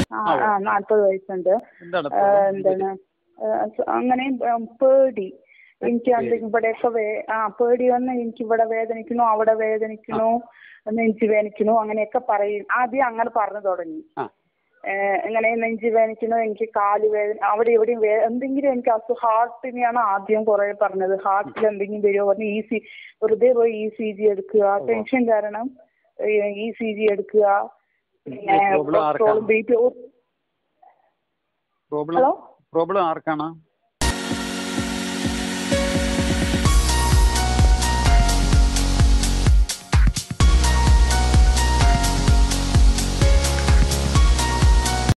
ആ ആ നാൽപ്പത് വയസ്സുണ്ട് എന്താണ് ആ, എന്താണ് ആ, സ- അങ്ങനെ ഉം, പേടി എനിക്ക് എന്തെങ്കിലും ഇവിടെയൊക്കെ വേ ആ പേടി വന്ന് എനിക്ക് ഇവിടെ വേദനിക്കണു അവിടെ വേദനിക്കണു നെഞ്ച് വേദനിക്കണു അങ്ങനെയൊക്കെ പറയും ആദ്യം അങ്ങനെ പറഞ്ഞു തുടങ്ങി ആ ഏഹ് ഇങ്ങനെ നെഞ്ച് വേദനിക്കണു എനിക്ക് കാല് വേദന അവിടെ എവിടെയും വേ എന്തെങ്കിലും എനിക്ക് അസുഖം ഹാർട്ടിനെയാണ് ആദ്യം കുറെ പറഞ്ഞത് ഹാർട്ടിൽ എന്തെങ്കിലും വരുമോ പറഞ്ഞു ഇ സി വെറുതെ പോയി ഇ സി ജി എടുക്കുക ടെൻഷൻ കാരണം ഇ സി ജി എടുക്കുക പിന്നെ പ്രോബ്ലം ആർക്കാണ് കൊളസ്ട്രോളും B P problem hello problem ആർക്കാണ്